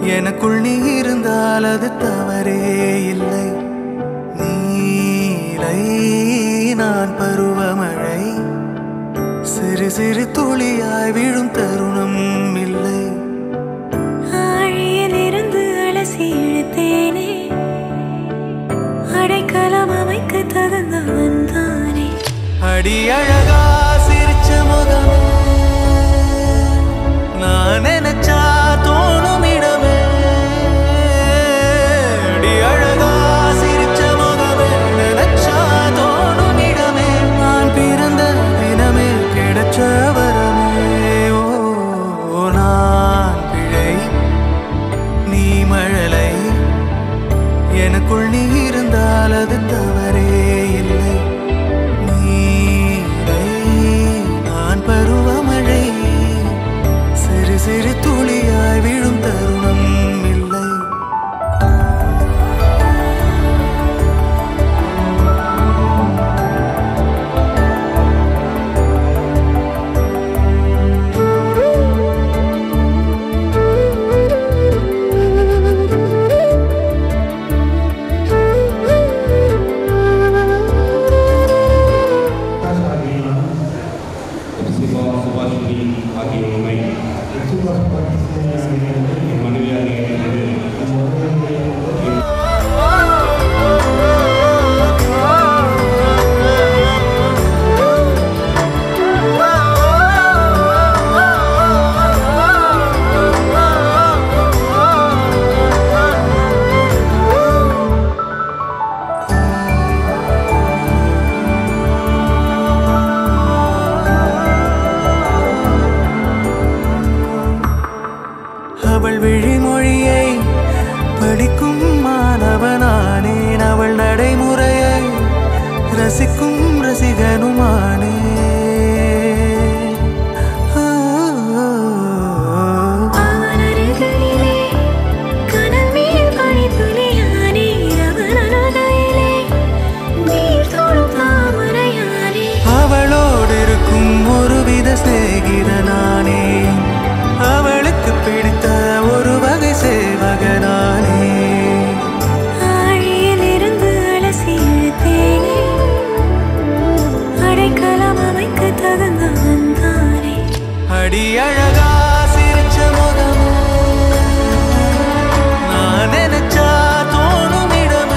எனக்குள் நீ இருந்தால் அது தவறே இல்லை நீலை நான் பருவமழை சிறு சிறு துளியாய் விழும் தருணம் இல்லை ஆழியிலிருந்து அலசி இழுத்தேனே அடைக்கலம் அமைக்க தகுந்தவன் தானே அடி அழகா சிரிச்ச முகமே நான் நினைச்சா தோணும் இடமே அடி அழகா சிரிச்ச முகமே நினைச்சா தோணும் இடமே நான் பிறந்த தினமே கிடைச்ச வரமே ஓ நான் பிழை நீ மழலை எனக்குள் நீ இருந்தால் அது தவறே இல்லை நீரை நான் பருவமழை சிறு சிறு துளியாய் விழும் தருணம் இல்லை சிவா சுபாஷினி ஆகியோரை என் மனைவியாக இருக்கிறது அவள் விழிமொழியை படிக்கும் மாணவனானேன் அவள் நடைமுறையை ரசிக்கும் ரசிகனுமானே அவன் அருகிலே கனல் மேல் பனித்துளியானே அவன் அருகிலே நீர் தோடும் தாமரையானே அவளோடு இருக்கும் ஒருவித சிநேகிதனானே அவளுக்கு பிடித்த ஒரு வகை சேவகனானே ஆழியிலிருந்து அலசி இழுத்தேனே அடைக்கலம் அமைக்க தகுந்தவன் தானே அடி அழகா சிரிச்ச முகமே நான் நினைச்சா தோணும் இடமே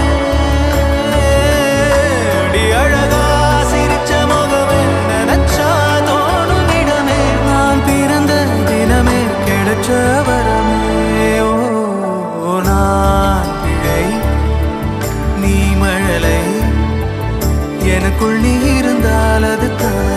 அடி அழகா சிரிச்ச முகமே நினைச்சா தோணும் இடமே நான் பிறந்த தினமே கிடைச்ச வரமே ஓ நான் பிழை நீ மழலை எனக்குள் நீ இருந்தால் அது தவறே